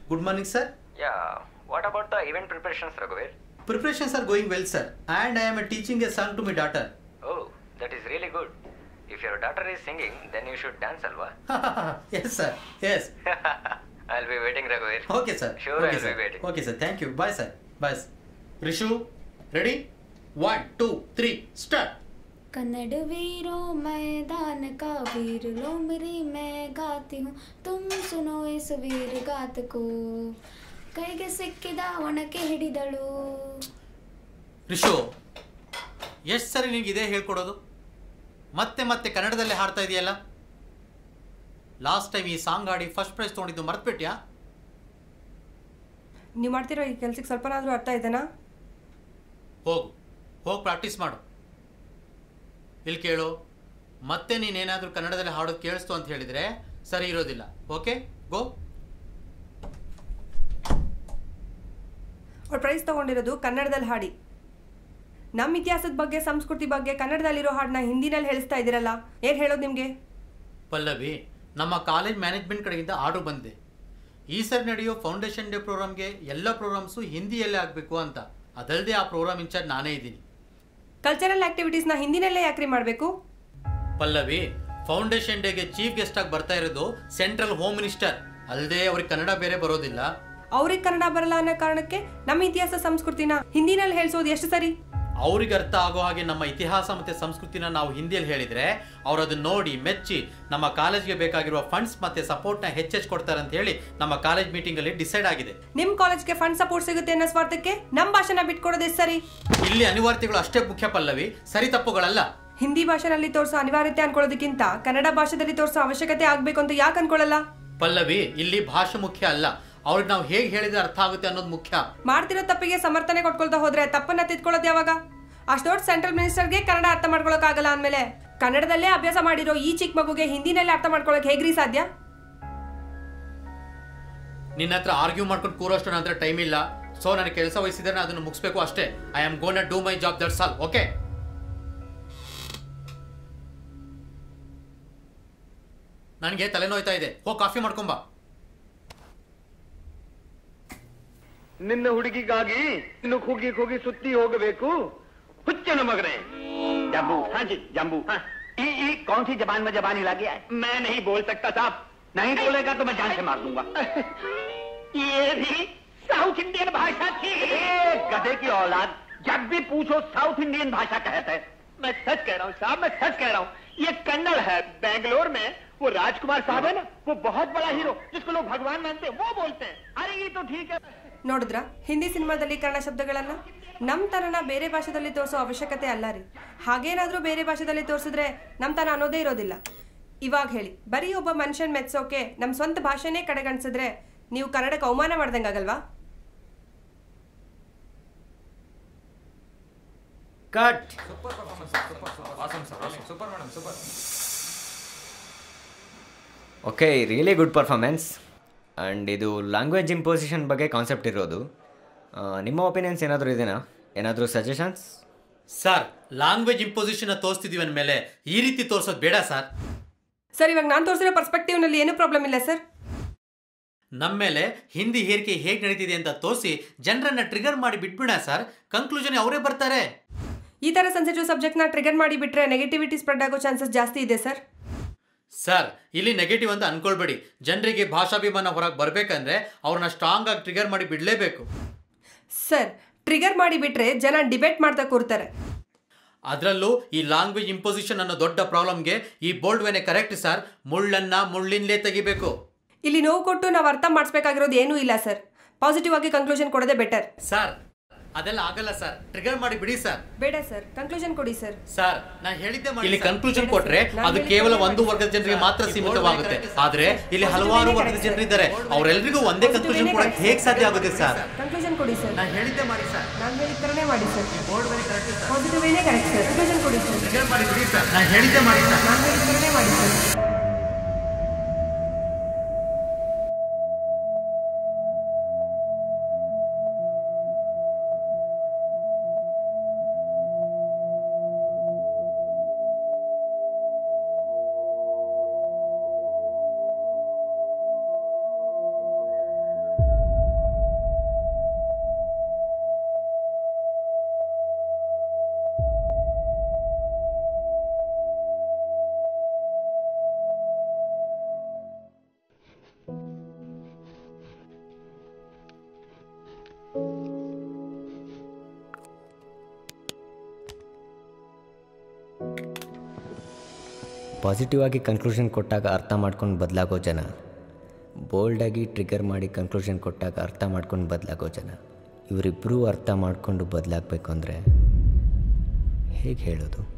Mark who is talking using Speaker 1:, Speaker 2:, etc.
Speaker 1: Good morning, sir.
Speaker 2: Yeah. What about the event preparations, Raghuveer?
Speaker 1: Preparations are going well, sir. And I am teaching a song to my daughter.
Speaker 2: Oh, that is really good. If your daughter is singing, then you should dance, Alva.
Speaker 1: yes, sir. Yes.
Speaker 2: I'll be waiting, Raghuveer.
Speaker 1: Okay, sir.
Speaker 2: Sure,
Speaker 1: okay,
Speaker 2: I'll
Speaker 1: sir.
Speaker 2: be waiting.
Speaker 1: Okay, sir. Thank you. Bye, sir. Bye. sir. Rishu, ready? One, two, three, start.
Speaker 3: Kannada वीरों मैदान का वीर लो मेरी मैं गाती हूँ तुम सुनो इस वीर गात को ಕೈಗೆ ಸಿಕ್ಕಿದ ಒಣಕೆ ಹಿಡಿದಳು
Speaker 1: ರಿಷು ಎಷ್ಟು ಸರಿ ನಿನಗೆ ಇದೇ ಹೇಳ್ಕೊಡೋದು ಮತ್ತೆ ಮತ್ತೆ ಕನ್ನಡದಲ್ಲೇ ಹಾಡ್ತಾ ಇದೆಯಲ್ಲ ಲಾಸ್ಟ್ ಟೈಮ್ ಈ ಸಾಂಗ್ ಹಾಡಿ ಫಸ್ಟ್ ಪ್ರೈಸ್ ತೊಗೊಂಡಿದ್ದು ಮರ್ತ್ಬಿಟ್ಯಾ
Speaker 4: ನೀವು ಮಾಡ್ತಿರೋ ಈ ಕೆಲ್ಸಕ್ಕೆ ಸ್ವಲ್ಪನಾದರೂ ಅರ್ಥ ಇದೆನಾ
Speaker 1: ಹೋಗು ಹೋಗಿ ಪ್ರಾಕ್ಟೀಸ್ ಮಾಡು ಇಲ್ಲಿ ಕೇಳು ಮತ್ತೆ ನೀನೇನಾದರೂ ಕನ್ನಡದಲ್ಲಿ ಹಾಡೋದು ಕೇಳಿಸ್ತು ಅಂತ ಹೇಳಿದರೆ ಸರಿ ಇರೋದಿಲ್ಲ ಓಕೆ ಗೋ
Speaker 4: ಅವ್ರು ಪ್ರೈಸ್ ತೊಗೊಂಡಿರೋದು ಕನ್ನಡದಲ್ಲಿ ಹಾಡಿ ನಮ್ಮ ಇತಿಹಾಸದ ಬಗ್ಗೆ ಸಂಸ್ಕೃತಿ ಬಗ್ಗೆ ಕನ್ನಡದಲ್ಲಿರೋ ಹಾಡನ್ನ ಹಿಂದಿನಲ್ಲಿ ಹೇಳಿಸ್ತಾ ಇದ್ದೀರಲ್ಲ ಏನು ಹೇಳೋದು ನಿಮಗೆ
Speaker 1: ಪಲ್ಲವಿ ನಮ್ಮ ಕಾಲೇಜ್ ಮ್ಯಾನೇಜ್ಮೆಂಟ್ ಕಡೆಯಿಂದ ಆರ್ಡರ್ ಬಂದಿದೆ ಈ ಸರಿ ನಡೆಯೋ ಫೌಂಡೇಶನ್ ಡೇ ಪ್ರೋಗ್ರಾಮ್ಗೆ ಎಲ್ಲ ಪ್ರೋಗ್ರಾಮ್ಸು ಹಿಂದಿಯಲ್ಲೇ ಆಗಬೇಕು ಅಂತ ಅದಲ್ಲದೆ ಆ ಪ್ರೋಗ್ರಾಮ್ ಇನ್ಚಾರ್ಜ್ ನಾನೇ ಇದ್ದೀನಿ
Speaker 4: ಕಲ್ಚರಲ್ ಆಕ್ಟಿವಿಟೀಸ್ನ ಹಿಂದಿನಲ್ಲೇ ಯಾಕ್ರಿ ಮಾಡಬೇಕು
Speaker 1: ಪಲ್ಲವಿ ಫೌಂಡೇಶನ್ ಡೇಗೆ ಚೀಫ್ ಗೆಸ್ಟ್ ಆಗಿ ಬರ್ತಾ ಇರೋದು ಸೆಂಟ್ರಲ್ ಹೋಮ್ ಮಿನಿಸ್ಟರ್ ಅಲ್ಲದೆ ಅವ್ರಿಗೆ ಕನ್ನಡ ಬೇರೆ ಬರೋದಿಲ್ಲ
Speaker 4: ಅವ್ರಿಗೆ ಕನ್ನಡ ಬರಲ್ಲ ಅನ್ನೋ ಕಾರಣಕ್ಕೆ ನಮ್ಮ ಇತಿಹಾಸ ಸಂಸ್ಕೃತಿನ ಹಿಂದಿನಲ್ಲಿ ಹೇಳಿಸೋದು ಎಷ್ಟು ಸರಿ
Speaker 1: ಅವ್ರಿಗೆ ಅರ್ಥ ಆಗೋ ಹಾಗೆ ನಮ್ಮ ಇತಿಹಾಸ ಮತ್ತೆ ಸಂಸ್ಕೃತಿನ ನಾವು ಹಿಂದಿಯಲ್ಲಿ ಹೇಳಿದ್ರೆ ಅವ್ರು ಅದನ್ನ ನೋಡಿ ಮೆಚ್ಚಿ ನಮ್ಮ ಕಾಲೇಜ್ಗೆ ಬೇಕಾಗಿರುವ ಫಂಡ್ಸ್ ಮತ್ತೆ ಸಪೋರ್ಟ್ನ ಹೆಚ್ಚೆಚ್ಚು ಕೊಡ್ತಾರೆ ಅಂತ ಹೇಳಿ ನಮ್ಮ ಕಾಲೇಜ್ ಮೀಟಿಂಗ್ ಅಲ್ಲಿ ಡಿಸೈಡ್ ಆಗಿದೆ
Speaker 4: ನಿಮ್ಮ ಕಾಲೇಜ್ಗೆ ಫಂಡ್ ಸಪೋರ್ಟ್ ಸಿಗುತ್ತೆ ಅನ್ನೋ ಸ್ವಾರ್ಥಕ್ಕೆ ನಮ್ಮ ಭಾಷೆನ ಬಿಟ್ಕೊಡೋದು ಎಷ್ಟು ಸರಿ
Speaker 1: ಇಲ್ಲಿ ಅನಿವಾರ್ಯತೆಗಳು ಅಷ್ಟೇ ಮುಖ್ಯ ಪಲ್ಲವಿ ಸರಿ ತಪ್ಪುಗಳಲ್ಲ
Speaker 4: ಹಿಂದಿ ಭಾಷೆನಲ್ಲಿ ತೋರಿಸೋ ಅನಿವಾರ್ಯತೆ ಅನ್ಕೊಳ್ಳೋದಕ್ಕಿಂತ ಕನ್ನಡ ಭಾಷೆದಲ್ಲಿ ತೋರಿಸೋ ಅವಶ್ಯಕತೆ ಆಗ್ಬೇಕು ಅಂತ ಯಾಕೆ ಅನ್ಕೊಳ್ಳಲ್ಲ
Speaker 1: ಪಲ್ಲವಿ ಇಲ್ಲಿ ಭಾಷೆ ಮುಖ್ಯ ಅಲ್ಲ ಅವ್ರಿಗೆ ನಾವು ಹೇಗೆ ಹೇಳಿದ್ರೆ ಅರ್ಥ ಆಗುತ್ತೆ ಅನ್ನೋದು ಮುಖ್ಯ
Speaker 4: ಮಾಡ್ತಿರೋ ತಪ್ಪಿಗೆ ಸಮರ್ಥನೆ ಕೊಟ್ಕೊಳ್ತಾ ಹೋದ್ರೆ ತಪ್ಪನ್ನ ತಿದ್ಕೊಳ್ಳೋದು ಯಾವಾಗ ಅಷ್ಟು ದೊಡ್ಡ ಸೆಂಟ್ರಲ್ ಮಿನಿಸ್ಟರ್ಗೆ ಕನ್ನಡ ಅರ್ಥ ಮಾಡ್ಕೊಳಕ್ಕಾಗಲ್ಲ ಅಂದಮೇಲೆ ಕನ್ನಡದಲ್ಲೇ ಅಭ್ಯಾಸ ಮಾಡಿರೋ ಈ ಚಿಕ್ಕ ಮಗುಗೆ ಹಿಂದಿನಲ್ಲಿ ಅರ್ಥ ಮಾಡ್ಕೊಳಕ್ ಹೇಗ್ರಿ ಸಾಧ್ಯ
Speaker 1: ನಿನ್ನ ಹತ್ರ ಆರ್ಗ್ಯೂ ಮಾಡ್ಕೊಂಡು ಕೂರೋಷ್ಟು ನನ್ನ ಹತ್ರ ಟೈಮ್ ಇಲ್ಲ ಸೊ ನನಗೆ ಕೆಲಸ ವಹಿಸಿದ್ರೆ ಅದನ್ನು ಮುಗಿಸ್ಬೇಕು ಅಷ್ಟೇ I am gonna do my job that's all okay ನನಗೆ ತಲೆನೋಯ್ತಾ ಇದೆ ಹೋಗಿ ಕಾಫಿ ಮಾಡ್ಕೊಂಬಾ
Speaker 5: ನಿನ್ನ ಹುಡುಗಿಗಾಗಿ ಇನ್ನು ಕೂಗಿ ಕೂಗಿ ಸುತ್ತಿ ಹೋಗಬೇಕು ಹುಚ್ಚನ ಮಗನೇ जम्बू हाँ जी जम्बू हाँ ई ई कौन सी जबान में जबान हिला गया है मैं नहीं बोल सकता साहब नहीं बोलेगा तो मैं जान से मार दूंगा ये भी साउथ इंडियन भाषा थी गधे की औलाद जब भी पूछो साउथ इंडियन भाषा कहते हैं मैं सच कह रहा हूँ साहब मैं सच कह रहा हूँ ये कन्नड़ है बेंगलोर में वो राजकुमार साहब है ना वो बहुत बड़ा हीरो जिसको लोग भगवान मानते हैं वो बोलते हैं अरे ये तो ठीक है
Speaker 4: ನೋಡಿದ್ರ ಹಿಂದಿ ಸಿನಿಮಾದಲ್ಲಿ ಕನ್ನಡ ಶಬ್ದಗಳನ್ನ ನಮ್ಮ ತನನ ಬೇರೆ ಭಾಷೆದಲ್ಲಿ ತೋರಿಸೋ ಅವಶ್ಯಕತೆ ಅಲ್ಲ ರೀ ಹಾಗೇನಾದ್ರೂ ಬೇರೆ ಭಾಷೆದಲ್ಲಿ ತೋರಿಸಿದ್ರೆ ನಮ್ಮ ತನ ಅನ್ನೋದೇ ಇರೋದಿಲ್ಲ ಇವಾಗ ಹೇಳಿ ಬರೀ ಒಬ್ಬ ಮನುಷ್ಯನ್ ಮೆಚ್ಚೋಕೆ ನಮ್ಮ ಸ್ವಂತ ಭಾಷೆನೇ ಕಡೆಗಣಿಸಿದ್ರೆ ನೀವು ಕನ್ನಡಕ್ಕೆ ಅವಮಾನ ಮಾಡ್ದಂಗಾಗಲ್ವಾ
Speaker 6: cut okay really good performance and ಇದು ಲ್ಯಾಂಗ್ವೇಜ್ ಇಂಪೋಸಿಷನ್ ಬಗ್ಗೆ ಕಾನ್ಸೆಪ್ಟ್ ಇರೋದು ಆ, ನಿಮ್ಮ ಒಪಿನಿಯನ್ಸ್ ಏನಾದರೂ ಇದೆನಾ ಏನಾದರೂ ಸಜೆಷನ್ಸ್
Speaker 1: ಸರ್ ಲ್ಯಾಂಗ್ವೇಜ್ ಇಂಪೋಸಿಷನ್ ತೋರಿಸ್ತಿದೀವಿ ಅಂದಮೇಲೆ ಈ ರೀತಿ ತೋರಿಸೋದು ಬೇಡ ಸರ್
Speaker 4: ಸರ್ ಇವಾಗ ನಾನು ತೋರಿಸಿರೋ ಪರ್ಸ್ಪೆಕ್ಟಿವ್ನಲ್ಲಿ ಏನೂ ಪ್ರಾಬ್ಲಮ್ ಇಲ್ಲ ಸರ್
Speaker 1: ನಮ್ಮ ಮೇಲೆ ಹಿಂದಿ ಹೇರಿಕೆ ಹೇಗೆ ನಡೀತಿದೆ ಅಂತ ತೋರಿಸಿ ಜನರನ್ನ ಟ್ರಿಗರ್ ಮಾಡಿ ಬಿಟ್ಬಿಡ ಸರ್ ಕನ್ಕ್ಲೂಷನ್ ಅವರೇ ಬರ್ತಾರೆ
Speaker 4: ಈ ಥರ ಸೆನ್ಸಿಟಿವ್ ಸಬ್ಜೆಕ್ಟ್ನ ಟ್ರಿಗರ್ ಮಾಡಿ ಬಿಟ್ರೆ ನೆಗೆಟಿವಿಟಿ ಸ್ಪ್ರೆಡ್ ಆಗೋ ಚಾನ್ಸಸ್ ಜಾಸ್ತಿ ಇದೆ ಸರ್
Speaker 1: ಸರ್ ಇಲ್ಲಿ ನೆಗೆಟಿವ್ ಅಂತ ಅನ್ಕೊಳ್ಬೇಡಿ ಜನರಿಗೆ ಭಾಷಾಭಿಮಾನ ಹೊರಗೆ ಬರಬೇಕಂದ್ರೆ ಅವ್ರನ್ನ ಸ್ಟ್ರಾಂಗ್ ಆಗಿ ಟ್ರಿಗರ್ ಮಾಡಿ ಬಿಡಲೇಬೇಕು
Speaker 4: ಸರ್ ಟ್ರಿಗರ್ ಮಾಡಿ ಬಿಟ್ರೆ ಜನ ಡಿಬೇಟ್ ಮಾಡ್ತಾ ಕೂರ್ತಾರೆ
Speaker 1: ಅದರಲ್ಲೂ ಈ ಲ್ಯಾಂಗ್ವೇಜ್ ಇಂಪೋಸಿಷನ್ ಅನ್ನೋ ದೊಡ್ಡ ಪ್ರಾಬ್ಲಮ್ಗೆ ಈ ಬೋಲ್ಡ್ ವೇನೆ ಕರೆಕ್ಟ್ ಸರ್ ಮುಳ್ಳನ್ನ ಮುಳ್ಳಿಂದಲೇ ತೆಗಿಬೇಕು
Speaker 4: ಇಲ್ಲಿ ನೋವು ಕೊಟ್ಟು ನಾವು ಅರ್ಥ ಮಾಡಿಸ್ಬೇಕಾಗಿರೋದು ಏನೂ ಇಲ್ಲ ಸರ್ ಪಾಸಿಟಿವ್ ಆಗಿ ಕನ್ಕ್ಲೂಷನ್ ಕೊಡೋದೇ ಬೆಟರ್
Speaker 1: ಸರ್ ಅದೆಲ್ಲ ಆಗಲ್ಲ ಸರ್ ಟ್ರಿಗರ್ ಮಾಡಿ ಬಿಡಿ ಸರ್
Speaker 4: ಬೇಡ ಸರ್ ಕನ್ಕ್ಲೂಷನ್ ಕೊಡಿ ಸರ್
Speaker 1: ಸರ್ ನಾನು ಹೇಳಿದ್ದೆ ಇಲ್ಲಿ ಕನ್ಕ್ಲೂಷನ್ ಕೊಟ್ರೆ ಅದು ಕೇವಲ ಒಂದು ವರ್ಗದ ಜನರಿಗೆ ಮಾತ್ರ ಸೀಮಿತವಾಗುತ್ತೆ ಆದ್ರೆ ಇಲ್ಲಿ ಹಲವಾರು ವರ್ಗದ ಜನರಿದ್ದಾರೆ ಅವರೆಲ್ಲರಿಗೂ ಒಂದೇ ಕನ್ಕ್ಲೂಷನ್ ಕೊಡಕ್ಕೆ ಹೇಗೆ ಸಾಧ್ಯ ಆಗುತ್ತೆ ಸರ್
Speaker 4: ಕನ್ಕ್ಲೂಷನ್ ಕೊಡಿ ಸರ್
Speaker 1: ನಾನು ಹೇಳಿದ್ದೆ ಮಾಡಿ ಸರ್
Speaker 4: ನಾನು ಹೇಳಿದ ಥರನೇ ಮಾಡಿ ಸರ್ ಪಾಸಿಟಿವ್ ಏನೇ ಕರೆಕ್ಟ್ ಸರ್ ಕನ್ಕ್ಲೂಷನ್ ಕೊಡಿ ಸರ್
Speaker 1: ಟ್ರಿಗರ್ ಮಾಡಿ ಬಿಡಿ ಸರ್ ನಾನು ಹೇಳಿದ್ದೆ ಮಾಡಿ ಸರ್
Speaker 4: ನಾನು ಹೇಳಿದ ಥರನೇ ಮಾಡಿ ಸರ್
Speaker 6: ಪಾಸಿಟಿವ್ ಆಗಿ ಕನ್ಕ್ಲೂಷನ್ ಕೊಟ್ಟಾಗ ಅರ್ಥ ಮಾಡ್ಕೊಂಡು ಬದಲಾಗೋ ಜನ ಬೋಲ್ಡಾಗಿ ಟ್ರಿಗರ್ ಮಾಡಿ ಕನ್ಕ್ಲೂಷನ್ ಕೊಟ್ಟಾಗ ಅರ್ಥ ಮಾಡ್ಕೊಂಡು ಬದಲಾಗೋ ಜನ ಇವರಿಬ್ಬರೂ ಅರ್ಥ ಮಾಡಿಕೊಂಡು ಬದಲಾಗಬೇಕು ಅಂದರೆ ಹೇಗೆ ಹೇಳೋದು